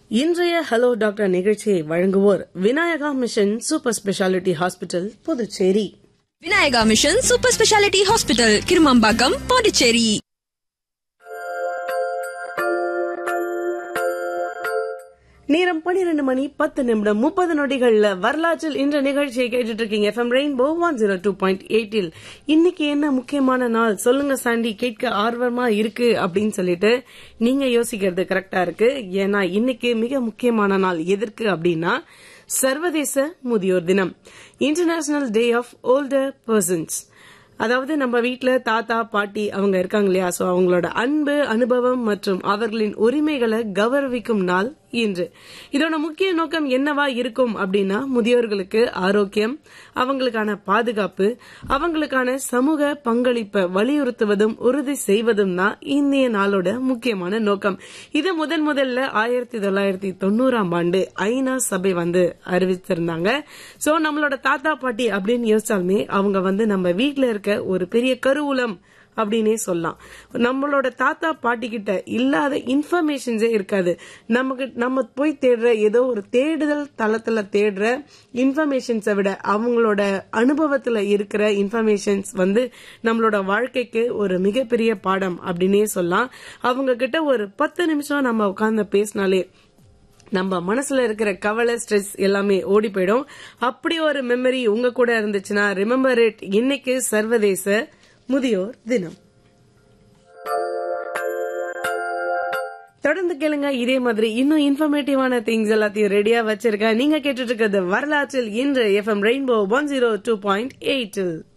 இன்றைய hello doctor நிகழ்ச்சியை வழங்குவோர் Vinayaka mission super speciality hospital Puducherry Vinayaka mission super speciality hospital Kirumampakkam Pondicherry நேரம் பனிரெண்டு மணி பத்து நிமிடம் முப்பது நொடிகள்ல வரலாற்றில் இன்ற நிகழ்ச்சியை கேட்டுட்டு இருக்கீங்க FM rainbow one zero two point எயிட்டில் இன்னைக்கு என்ன முக்கியமான நாள் சொல்லுங்க சாண்டி கேட்க ஆர்வமா இருக்கு அப்படின்னு சொல்லிட்டு நீங்க யோசிக்கிறது கரெக்டா இருக்கு ஏன்னா இன்னைக்கு மிக முக்கியமான நாள் எதற்கு அப்படின்னா சர்வதேச முதியோர் தினம் international day of older persons அதாவது நம்ம வீட்ல தாத்தா பாட்டி அவங்க இருக்காங்க இல்லையா சோ அவங்களோட அன்பு அனுபவம் மற்றும் அவர்களின் உரிமைகளை கௌரவிக்கும் நாள் இன்று இதோட முக்கிய நோக்கம் என்னவா இருக்கும் அப்படின்னா முதியோர்களுக்கு ஆரோக்கியம் அவங்களுக்கான பாதுகாப்பு அவங்களுக்கான சமூக பங்களிப்பை வலியுறுத்துவதும் உறுதி செய்வதும் தான் இந்திய நாளோட முக்கியமான நோக்கம் இது முதன் முதல்ல ஆயிரத்தி தொள்ளாயிரத்தி தொண்ணூறாம் ஆண்டு ஐநா சபை வந்து அறிவித்திருந்தாங்க சோ நம்மளோட தாத்தா பாட்டி அப்படின்னு யோசிச்சாலுமே அவங்க வந்து நம்ம வீட்ல இருக்க ஒரு பெரிய கருவூலம் அப்படின்னே சொல்லலாம் நம்மளோட தாத்தா பாட்டி கிட்ட இல்லாத இன்ஃபர்மேஷன்ஸே இருக்காது நமக்கு நம்ம போய் தேடுற ஏதோ ஒரு தேடுதல் தளத்துல தேடுற இன்ஃபர்மேஷன்ஸை விட அவங்களோட அனுபவத்துல இருக்கிற இன்ஃபர்மேஷன்ஸ் வந்து நம்மளோட வாழ்க்கைக்கு ஒரு மிகப்பெரிய பாடம் அப்படின்னே சொல்லலாம் அவங்க கிட்ட ஒரு பத்து நிமிஷம் நம்ம உட்கார்ந்து பேசினாலே நம்ம மனசுல இருக்கிற கவலை ஸ்ட்ரெஸ் எல்லாமே ஓடி போயிடும் அப்படி ஒரு மெமரி உங்க கூட இருந்துச்சுன்னா ரிமெம்பர் இட் இன்னைக்கு சர்வதேச முதியோர் தினம் தொடர்ந்து கேளுங்க இதே மாதிரி இன்னும் இன்ஃபர்மேட்டிவான திங்ஸ் எல்லாத்தையும் ரெடியா வச்சிருக்கேன் நீங்க கேட்டுட்டு இருக்கிறது வரலாற்றில் இன்று FM rainbow one zero two point எயிட்டில்